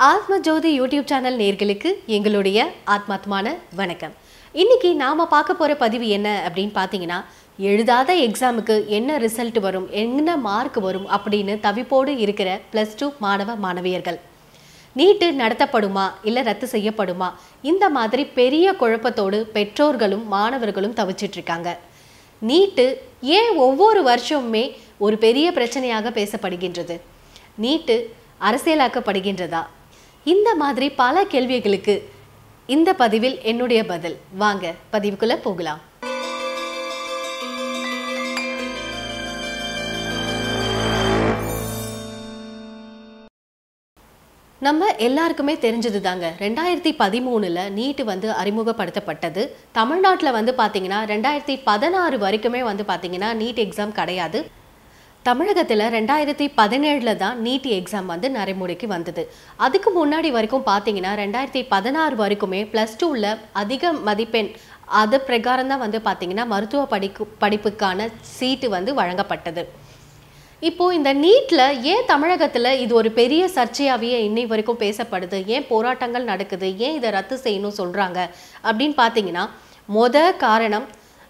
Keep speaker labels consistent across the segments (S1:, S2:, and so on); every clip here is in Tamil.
S1: ஆத்ம ஜோதி யூடியூப் சேனல் நேர்களுக்கு எங்களுடைய ஆத்மாத்மான வணக்கம் இன்னைக்கு நாம பார்க்க போற பதிவு என்ன அப்படின்னு பார்த்தீங்கன்னா எழுதாத எக்ஸாமுக்கு என்ன ரிசல்ட் வரும் என்ன மார்க் வரும் அப்படின்னு தவிப்போடு இருக்கிற ப்ளஸ் டூ மாணவ மாணவியர்கள் நீட்டு நடத்தப்படுமா இல்லை ரத்து செய்யப்படுமா இந்த மாதிரி பெரிய குழப்பத்தோடு பெற்றோர்களும் மாணவர்களும் தவிச்சிட்டு இருக்காங்க நீட்டு ஏன் ஒவ்வொரு வருஷமுமே ஒரு பெரிய பிரச்சனையாக பேசப்படுகின்றது நீட்டு அரசியலாக்கப்படுகின்றதா இந்த மாதிரி பல கேள்விகளுக்கு இந்த பதிவில் என்னுடைய பதில் வாங்க பதிவுக்குள்ள போகலாம் நம்ம எல்லாருக்குமே தெரிஞ்சது தாங்க ரெண்டாயிரத்தி பதிமூணுல நீட் வந்து அறிமுகப்படுத்தப்பட்டது தமிழ்நாட்டில் வந்து பார்த்தீங்கன்னா ரெண்டாயிரத்தி பதினாறு வரைக்குமே வந்து பார்த்தீங்கன்னா நீட் எக்ஸாம் கிடையாது தமிழகத்தில் ரெண்டாயிரத்தி பதினேழில் தான் நீட் எக்ஸாம் வந்து நடைமுறைக்கு வந்தது அதுக்கு முன்னாடி வரைக்கும் பார்த்தீங்கன்னா ரெண்டாயிரத்தி பதினாறு வரைக்குமே ப்ளஸ் டூவில் அதிக மதிப்பெண் அது பிரகாரம் தான் வந்து பார்த்தீங்கன்னா மருத்துவ படிப்பு படிப்புக்கான சீட்டு வந்து வழங்கப்பட்டது இப்போ இந்த நீட்ல ஏன் தமிழகத்துல இது ஒரு பெரிய சர்ச்சையாவே இன்னை வரைக்கும் பேசப்படுது ஏன் போராட்டங்கள் நடக்குது ஏன் இதை ரத்து செய்யணும் சொல்றாங்க அப்படின்னு பார்த்தீங்கன்னா மொத காரணம்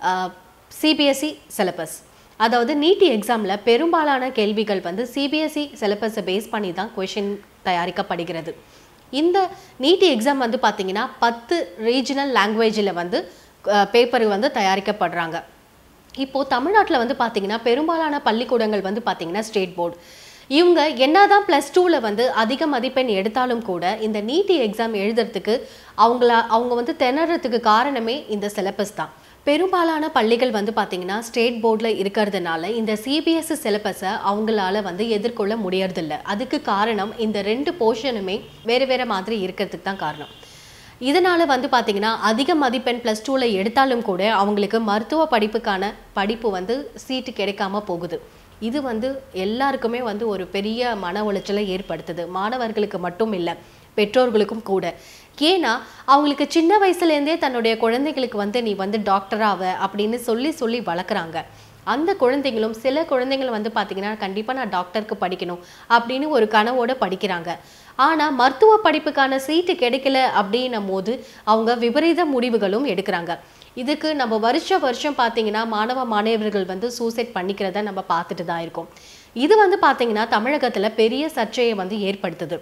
S1: சிபிஎஸ்சி சிலபஸ் அதாவது நீட் எக்ஸாம்ல பெரும்பாலான கேள்விகள் வந்து சிபிஎஸ்சி சிலபஸை பேஸ் பண்ணி தான் கொஷின் தயாரிக்கப்படுகிறது இந்த நீட் எக்ஸாம் வந்து பார்த்தீங்கன்னா பத்து ரீஜனல் லாங்குவேஜில் வந்து பேப்பர் வந்து தயாரிக்கப்படுறாங்க இப்போ தமிழ்நாட்டில் வந்து பார்த்தீங்கன்னா பெரும்பாலான பள்ளிக்கூடங்கள் வந்து பார்த்தீங்கன்னா ஸ்டேட் போர்டு இவங்க என்னதான் ப்ளஸ் டூவில் வந்து அதிக மதிப்பெண் எடுத்தாலும் கூட இந்த நீட் எக்ஸாம் எழுதுறதுக்கு அவங்கள அவங்க வந்து திணறதுக்கு காரணமே இந்த சிலபஸ் தான் பெரும்பாலான பள்ளிகள் வந்து பார்த்தீங்கன்னா ஸ்டேட் போர்டில் இருக்கிறதுனால இந்த சிபிஎஸ்சி சிலபஸை அவங்களால வந்து எதிர்கொள்ள முடியறதில்ல அதுக்கு காரணம் இந்த ரெண்டு போர்ஷனுமே வேறு வேறு மாதிரி இருக்கிறதுக்கு தான் காரணம் இதனால் வந்து பார்த்தீங்கன்னா அதிக மதிப்பெண் ப்ளஸ் டூவில் எடுத்தாலும் கூட அவங்களுக்கு மருத்துவ படிப்புக்கான படிப்பு வந்து சீட்டு கிடைக்காம போகுது இது வந்து எல்லாருக்குமே வந்து ஒரு பெரிய மன உளைச்சலை ஏற்படுத்துது மாணவர்களுக்கு மட்டும் இல்லை பெற்றோர்களுக்கும் கூட ஏன்னா அவங்களுக்கு சின்ன வயசுலேருந்தே தன்னுடைய குழந்தைகளுக்கு வந்து நீ வந்து டாக்டராக அப்படின்னு சொல்லி சொல்லி வளர்க்குறாங்க அந்த குழந்தைங்களும் சில குழந்தைகள் வந்து பார்த்தீங்கன்னா கண்டிப்பாக நான் டாக்டருக்கு படிக்கணும் அப்படின்னு ஒரு கனவோட படிக்கிறாங்க ஆனால் மருத்துவ படிப்புக்கான சீட்டு கிடைக்கல அப்படின்னும் போது அவங்க விபரீத முடிவுகளும் எடுக்கிறாங்க இதுக்கு நம்ம வருஷ வருஷம் பார்த்தீங்கன்னா மாணவ மாணவர்கள் வந்து சூசைட் பண்ணிக்கிறத நம்ம பார்த்துட்டு தான் இருக்கோம் இது வந்து பார்த்தீங்கன்னா தமிழகத்தில் பெரிய சர்ச்சையை வந்து ஏற்படுத்துது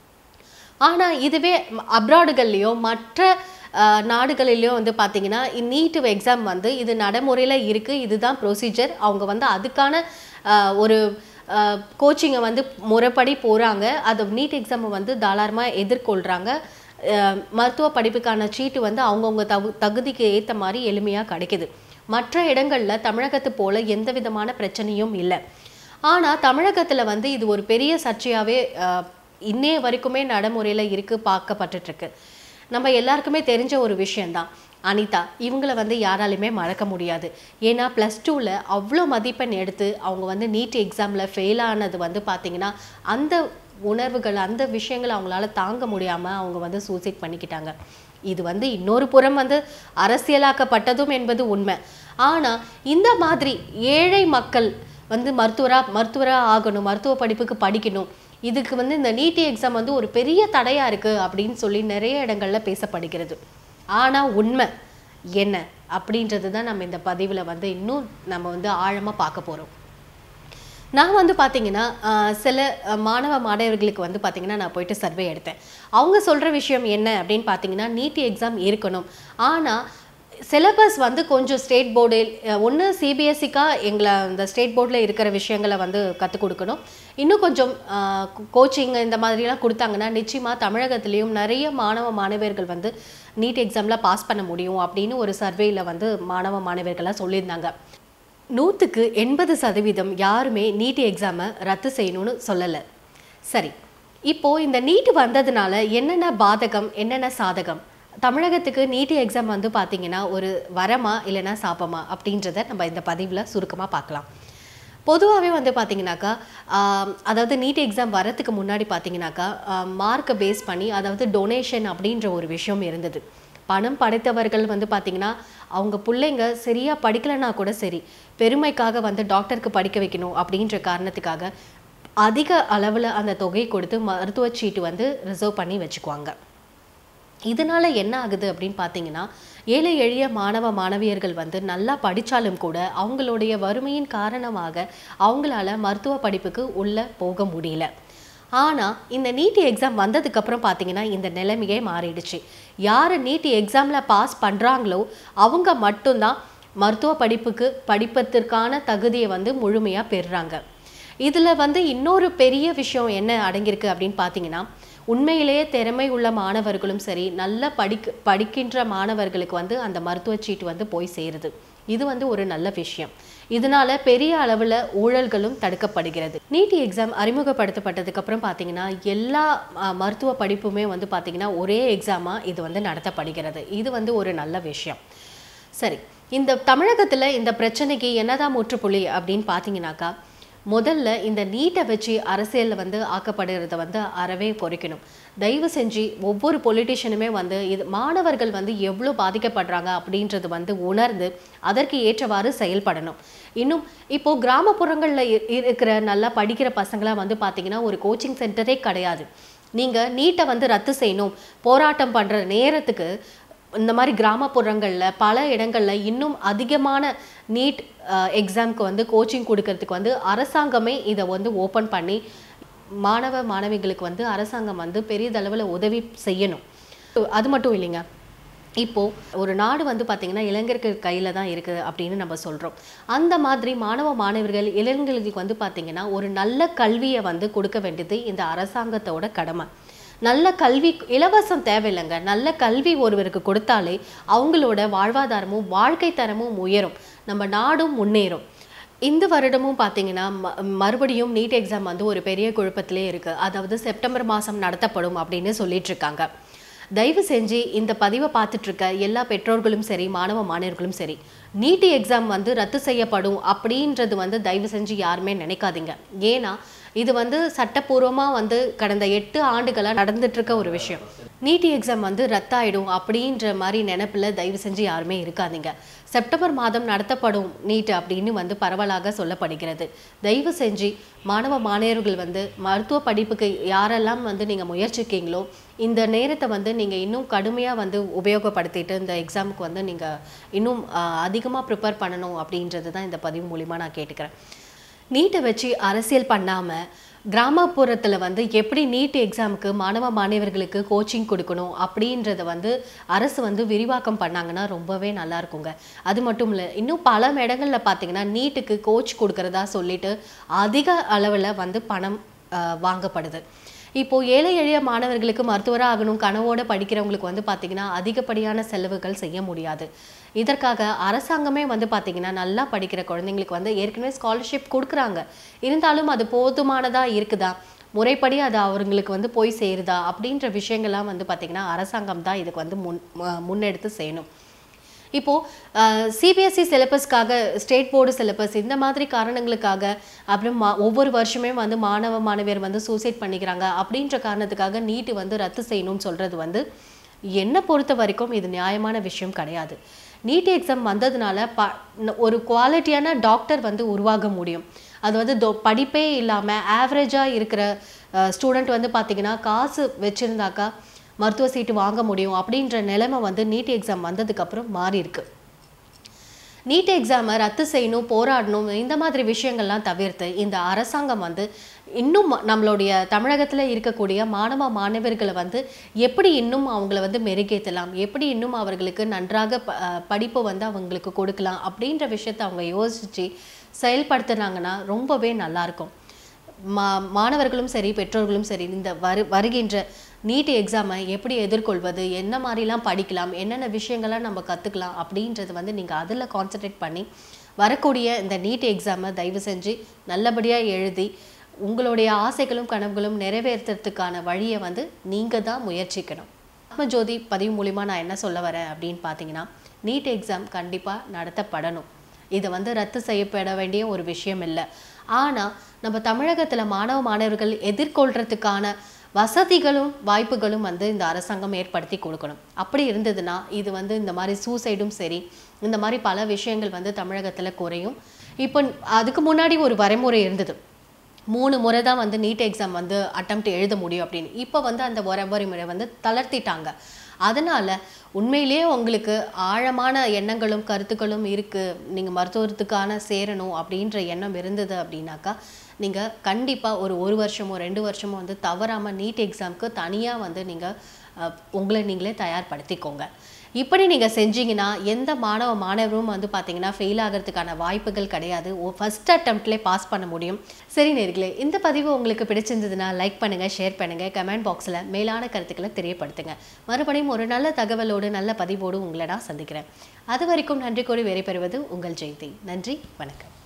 S1: ஆனால் இதுவே அப்ராடுகள்லையோ மற்ற நாடுகளிலையும் வந்து பார்த்தீங்கன்னா நீட் எக்ஸாம் வந்து இது நடைமுறையில் இருக்குது இதுதான் ப்ரொசீஜர் அவங்க வந்து அதுக்கான ஒரு கோச்சிங்கை வந்து முறைப்படி போகிறாங்க அது நீட் எக்ஸாமை வந்து தாராளமாக எதிர்கொள்கிறாங்க மருத்துவ படிப்புக்கான சீட்டு வந்து அவங்கவுங்க தகு தகுதிக்கு ஏற்ற மாதிரி எளிமையாக கிடைக்குது மற்ற இடங்களில் தமிழகத்து போல் எந்த விதமான பிரச்சனையும் இல்லை ஆனால் தமிழகத்தில் வந்து இது ஒரு பெரிய சர்ச்சையாகவே இன்னைய வரைக்குமே நடைமுறையில் இருக்குது பார்க்கப்பட்டுட்ருக்கு நம்ம எல்லாருக்குமே தெரிஞ்ச ஒரு விஷயந்தான் அனிதா இவங்கள வந்து யாராலையுமே மறக்க முடியாது ஏன்னா ப்ளஸ் டூவில் அவ்வளோ மதிப்பெண் எடுத்து அவங்க வந்து நீட் எக்ஸாமில் ஃபெயில் ஆனது வந்து பார்த்திங்கன்னா அந்த உணர்வுகள் அந்த விஷயங்கள் அவங்களால தாங்க முடியாமல் அவங்க வந்து சூசைட் பண்ணிக்கிட்டாங்க இது வந்து இன்னொரு புறம் வந்து அரசியலாக்கப்பட்டதும் என்பது உண்மை ஆனால் இந்த மாதிரி ஏழை மக்கள் வந்து மருத்துவராக மருத்துவராக ஆகணும் மருத்துவ படிப்புக்கு படிக்கணும் இதுக்கு வந்து இந்த நீட் எக்ஸாம் வந்து ஒரு பெரிய தடையாக இருக்குது அப்படின்னு சொல்லி நிறைய இடங்களில் பேசப்படுகிறது ஆனால் உண்மை என்ன அப்படின்றது தான் நம்ம இந்த பதிவில் வந்து இன்னும் நம்ம வந்து ஆழமாக பார்க்க போகிறோம் நான் வந்து பார்த்தீங்கன்னா சில மாணவ மாணவர்களுக்கு வந்து பார்த்தீங்கன்னா நான் போயிட்டு சர்வே எடுத்தேன் அவங்க சொல்கிற விஷயம் என்ன அப்படின்னு பார்த்தீங்கன்னா நீட் எக்ஸாம் இருக்கணும் ஆனால் சிலபஸ் வந்து கொஞ்சம் ஸ்டேட் போர்டு ஒன்று சிபிஎஸ்சிக்கா எங்களை இந்த ஸ்டேட் போர்டில் இருக்கிற விஷயங்களை வந்து கற்றுக் கொடுக்கணும் இன்னும் கொஞ்சம் கோச்சிங் இந்த மாதிரிலாம் கொடுத்தாங்கன்னா நிச்சயமாக தமிழகத்துலேயும் நிறைய மாணவ மாணவர்கள் வந்து நீட் எக்ஸாமில் பாஸ் பண்ண முடியும் அப்படின்னு ஒரு சர்வேயில் வந்து மாணவ மாணவர்களாக சொல்லியிருந்தாங்க நூற்றுக்கு எண்பது சதவீதம் யாருமே நீட் எக்ஸாமை ரத்து செய்யணும்னு சொல்லலை சரி இப்போது இந்த நீட் வந்ததுனால என்னென்ன பாதகம் என்னென்ன சாதகம் தமிழகத்துக்கு நீட் எக்ஸாம் வந்து பார்த்தீங்கன்னா ஒரு வரமா இல்லைன்னா சாபமா அப்படின்றத நம்ம இந்த பதிவில் சுருக்கமாக பார்க்கலாம் பொதுவாகவே வந்து பார்த்தீங்கன்னாக்கா அதாவது நீட் எக்ஸாம் வரத்துக்கு முன்னாடி பார்த்தீங்கன்னாக்கா மார்க்கை பேஸ் பண்ணி அதாவது டொனேஷன் அப்படின்ற ஒரு விஷயம் இருந்தது பணம் படைத்தவர்கள் வந்து பார்த்தீங்கன்னா அவங்க பிள்ளைங்க சரியாக படிக்கலைன்னா கூட சரி பெருமைக்காக வந்து டாக்டருக்கு படிக்க வைக்கணும் அப்படின்ற காரணத்துக்காக அதிக அளவில் அந்த தொகை கொடுத்து மருத்துவ சீட்டு வந்து ரிசர்வ் பண்ணி வச்சுக்குவாங்க இதனால என்ன ஆகுது அப்படின்னு பார்த்தீங்கன்னா ஏழை எளிய மாணவ மாணவியர்கள் வந்து நல்லா படித்தாலும் கூட அவங்களுடைய வறுமையின் காரணமாக அவங்களால மருத்துவ படிப்புக்கு உள்ளே போக முடியல ஆனால் இந்த நீட் எக்ஸாம் வந்ததுக்கப்புறம் பார்த்தீங்கன்னா இந்த நிலைமையே மாறிடுச்சு யார் நீட் எக்ஸாமில் பாஸ் பண்ணுறாங்களோ அவங்க மட்டும்தான் மருத்துவ படிப்புக்கு படிப்பதற்கான தகுதியை வந்து முழுமையாக பெறுறாங்க இதில் வந்து இன்னொரு பெரிய விஷயம் என்ன அடங்கியிருக்கு அப்படின்னு பார்த்தீங்கன்னா உண்மையிலேயே திறமை உள்ள மாணவர்களும் சரி நல்ல படிக்க படிக்கின்ற மாணவர்களுக்கு வந்து அந்த மருத்துவ சீட்டு வந்து போய் சேருது இது வந்து ஒரு நல்ல விஷயம் இதனால பெரிய அளவில் ஊழல்களும் தடுக்கப்படுகிறது நீட் எக்ஸாம் அறிமுகப்படுத்தப்பட்டதுக்கு அப்புறம் பார்த்தீங்கன்னா எல்லா அஹ், மருத்துவ படிப்புமே வந்து பார்த்தீங்கன்னா ஒரே எக்ஸாமாக இது வந்து நடத்தப்படுகிறது இது வந்து ஒரு நல்ல விஷயம் சரி இந்த தமிழகத்தில் இந்த பிரச்சனைக்கு என்னதான் முற்றுப்புள்ளி அப்படின்னு பார்த்தீங்கன்னாக்கா முதல்ல இந்த நீட்டை வச்சு அரசியலில் வந்து ஆக்கப்படுகிறத வந்து அறவே குறைக்கணும் தயவு செஞ்சு ஒவ்வொரு பொலிட்டிஷியனுமே வந்து இது மாணவர்கள் வந்து எவ்வளோ பாதிக்கப்படுறாங்க அப்படின்றது வந்து உணர்ந்து அதற்கு ஏற்றவாறு செயல்படணும் இன்னும் இப்போ கிராமப்புறங்களில் இருக்கிற நல்லா படிக்கிற பசங்களாம் வந்து பார்த்தீங்கன்னா ஒரு கோச்சிங் சென்டரே கிடையாது நீங்கள் நீட்டை வந்து ரத்து செய்யணும் போராட்டம் பண்ணுற நேரத்துக்கு இந்த மாதிரி கிராமப்புறங்களில் பல இடங்களில் இன்னும் அதிகமான நீட் எக்ஸாம்க்கு வந்து கோச்சிங் கொடுக்கறதுக்கு வந்து அரசாங்கமே இதை வந்து ஓப்பன் பண்ணி மாணவ மாணவிகளுக்கு வந்து அரசாங்கம் வந்து பெரியதளவில் உதவி செய்யணும் அது மட்டும் இல்லைங்க இப்போ ஒரு நாடு வந்து பார்த்தீங்கன்னா இளைஞர்கள் கையில் தான் இருக்குது அப்படின்னு நம்ம சொல்கிறோம் அந்த மாதிரி மாணவ மாணவர்கள் இளைஞர்களுக்கு வந்து பார்த்தீங்கன்னா ஒரு நல்ல கல்வியை வந்து கொடுக்க வேண்டியது இந்த அரசாங்கத்தோட கடமை நல்ல கல்வி இலவசம் தேவையில்லைங்க நல்ல கல்வி ஒருவருக்கு கொடுத்தாலே அவங்களோட வாழ்வாதாரமும் வாழ்க்கை தரமும் உயரும் நம்ம நாடும் முன்னேறும் இந்த வருடமும் பார்த்தீங்கன்னா ம- மறுபடியும் நீட் எக்ஸாம் வந்து ஒரு பெரிய குழப்பத்திலே இருக்கு அதாவது செப்டம்பர் மாதம் நடத்தப்படும் அப்படின்னு சொல்லிட்டு இருக்காங்க தயவு செஞ்சு இந்த பதிவை பார்த்துட்டு இருக்க எல்லா பெற்றோர்களும் சரி மாணவ மாணவர்களும் சரி நீட் எக்ஸாம் வந்து ரத்து செய்யப்படும் அப்படின்றது வந்து தயவு செஞ்சு யாருமே நினைக்காதீங்க ஏன்னா இது வந்து சட்டப்பூர்வமாக வந்து கடந்த எட்டு ஆண்டுகளாக நடந்துட்டு இருக்க ஒரு விஷயம் நீட் எக்ஸாம் வந்து ரத்தாயிடும் அப்படின்ற மாதிரி நினைப்பில் தயவு செஞ்சு யாருமே இருக்காதீங்க செப்டம்பர் மாதம் நடத்தப்படும் நீட் அப்படின்னு வந்து பரவலாக சொல்லப்படுகிறது தயவு செஞ்சு மாணவ மாணவர்கள் வந்து மருத்துவ படிப்புக்கு யாரெல்லாம் வந்து நீங்கள் முயற்சிக்கீங்களோ இந்த நேரத்தை வந்து நீங்கள் இன்னும் கடுமையாக வந்து உபயோகப்படுத்திட்டு இந்த எக்ஸாமுக்கு வந்து நீங்கள் இன்னும் அதிகமாக ப்ரிப்பேர் பண்ணணும் அப்படின்றது தான் இந்த பதிவு மூலிமா நான் கேட்டுக்கிறேன் நீட்டை வச்சு அரசியல் பண்ணாமல் கிராமப்புறத்தில் வந்து எப்படி நீட் எக்ஸாமுக்கு மாணவ மாணவர்களுக்கு கோச்சிங் கொடுக்கணும் அப்படின்றத வந்து அரசு வந்து விரிவாக்கம் பண்ணாங்கன்னா ரொம்பவே நல்லா இருக்குங்க அது மட்டும் இல்லை இன்னும் பல இடங்களில் பார்த்தீங்கன்னா நீட்டுக்கு கோச் கொடுக்கறதா சொல்லிட்டு அதிக அளவில் வந்து பணம் ஆஹ், வாங்கப்படுது இப்போ ஏழை எளிய மாணவர்களுக்கு மருத்துவராக ஆகணும் கனவோட படிக்கிறவங்களுக்கு வந்து பார்த்தீங்கன்னா அதிகப்படியான செலவுகள் செய்ய முடியாது இதற்காக அரசாங்கமே வந்து பார்த்தீங்கன்னா நல்லா படிக்கிற குழந்தைங்களுக்கு வந்து ஏற்கனவே ஸ்காலர்ஷிப் கொடுக்குறாங்க இருந்தாலும் அது போதுமானதா இருக்குதா முறைப்படி அது அவங்களுக்கு வந்து போய் சேருதா அப்படின்ற விஷயங்கள்லாம் வந்து பார்த்தீங்கன்னா அரசாங்கம் தான் இதுக்கு வந்து முன் ம- முன்னெடுத்து செய்யணும் இப்போ சிபிஎஸ்சி சிலபஸ்க்காக ஸ்டேட் போர்டு சிலபஸ் இந்த மாதிரி காரணங்களுக்காக அப்புறம் மா- ஒவ்வொரு வருஷமே வந்து மாணவ மாணவியர் வந்து சூசைட் பண்ணிக்கிறாங்க அப்படின்ற காரணத்துக்காக நீட்டு வந்து ரத்து செய்யணும்னு சொல்றது வந்து என்னை பொறுத்த வரைக்கும் இது நியாயமான விஷயம் கிடையாது நீட் எக்ஸாம் வந்ததுனால ப ந- ஒரு குவாலிட்டியான டாக்டர் வந்து உருவாக முடியும் அது வந்து தொ- படிப்பே இல்லாமல் ஆவரேஜாக இருக்கிற ஸ்டூடெண்ட் வந்து பார்த்தீங்கன்னா காசு வச்சுருந்தாக்கா மருத்துவ சீட்டு வாங்க முடியும் அப்படின்ற நிலைமை வந்து நீட் எக்ஸாம் வந்ததுக்கப்புறம் மாறி இருக்கு நீட் எக்ஸாமை ரத்து செய்யணும் போராடணும் இந்த மாதிரி விஷயங்கள்லாம் தவிர்த்து இந்த அரசாங்கம் வந்து இன்னும் ம- நம்மளுடைய தமிழகத்தில் இருக்கக்கூடிய மாணவ மாணவர்களை வந்து எப்படி இன்னும் அவங்கள வந்து மெருகேற்றலாம் எப்படி இன்னும் அவர்களுக்கு நன்றாக ப அஹ் படிப்பு வந்து அவங்களுக்கு கொடுக்கலாம் அப்படின்ற விஷயத்தை அவங்க யோசித்து செயல்படுத்துனாங்கன்னா ரொம்பவே நல்லாயிருக்கும் மா மாணவர்களும் சரி பெற்றோர்களும் சரி இந்த வரு வருகின்ற நீட் எக்ஸாமை எப்படி எதிர்கொள்வது என்ன மாதிரிலாம் படிக்கலாம் என்னென்ன விஷயங்கள்லாம் நம்ம கற்றுக்கலாம் அப்படின்றது வந்து நீங்கள் அதில் கான்சென்ட்ரேட் பண்ணி வரக்கூடிய இந்த நீட் எக்ஸாமை தயவு செஞ்சு நல்லபடியாக எழுதி உங்களுடைய ஆசைகளும் கனவுகளும் நிறைவேற்றுறதுக்கான வழியை வந்து நீங்கள் தான் முயற்சிக்கணும் ஆத்மஜோதி பதிவு மூலிமா நான் என்ன சொல்ல வரேன் அப்படின்னு பார்த்தீங்கன்னா நீட் எக்ஸாம் கண்டிப்பாக நடத்தப்படணும் இதை வந்து ரத்து செய்யப்பட வேண்டிய ஒரு விஷயம் இல்லை ஆனால் நம்ம தமிழகத்தில் மாணவ மாணவர்கள் எதிர்கொள்றதுக்கான வசதிகளும் வாய்ப்புகளும் வந்து இந்த அரசாங்கம் ஏற்படுத்தி கொடுக்கணும் அப்படி இருந்ததுன்னா இது வந்து இந்த மாதிரி சூசைடும் சரி இந்த மாதிரி பல விஷயங்கள் வந்து தமிழகத்தில் குறையும் இப்போ அதுக்கு முன்னாடி ஒரு வரைமுறை இருந்தது மூணு முறை தான் வந்து நீட் எக்ஸாம் வந்து அட்டம்ப்ட் எழுத முடியும் அப்படின்னு இப்போ வந்து அந்த வரைமுறை வந்து தளர்த்திட்டாங்க அதனால் உண்மையிலேயே உங்களுக்கு ஆழமான எண்ணங்களும் கருத்துக்களும் இருக்குது நீங்கள் மருத்துவத்துக்கான சேரணும் அப்படின்ற எண்ணம் இருந்தது அப்படின்னாக்கா நீங்கள் கண்டிப்பாக ஒரு ஒரு வருஷமோ ரெண்டு வருஷமோ வந்து தவறாமல் நீட் எக்ஸாமுக்கு தனியாக வந்து நீங்கள் உங்களை நீங்களே தயார்படுத்திக்கோங்க இப்படி நீங்கள் செஞ்சீங்கன்னா எந்த மாணவ மாணவரும் வந்து பார்த்தீங்கன்னா ஃபெயில் ஆகிறதுக்கான வாய்ப்புகள் கிடையாது ஓ ஃபஸ்ட் அட்டம்ப்ட்லேயே பாஸ் பண்ண முடியும் சரி நேர்களே இந்த பதிவு உங்களுக்கு பிடிச்சிருந்ததுன்னா லைக் பண்ணுங்கள் ஷேர் பண்ணுங்கள் கமெண்ட் பாக்ஸில் மேலான கருத்துக்களை தெரியப்படுத்துங்க மறுபடியும் ஒரு நல்ல தகவலோடு நல்ல பதிவோடு உங்களை நான் சந்திக்கிறேன் அது வரைக்கும் நன்றி கூறி விடைபெறுவது உங்கள் ஜெயந்தி நன்றி வணக்கம்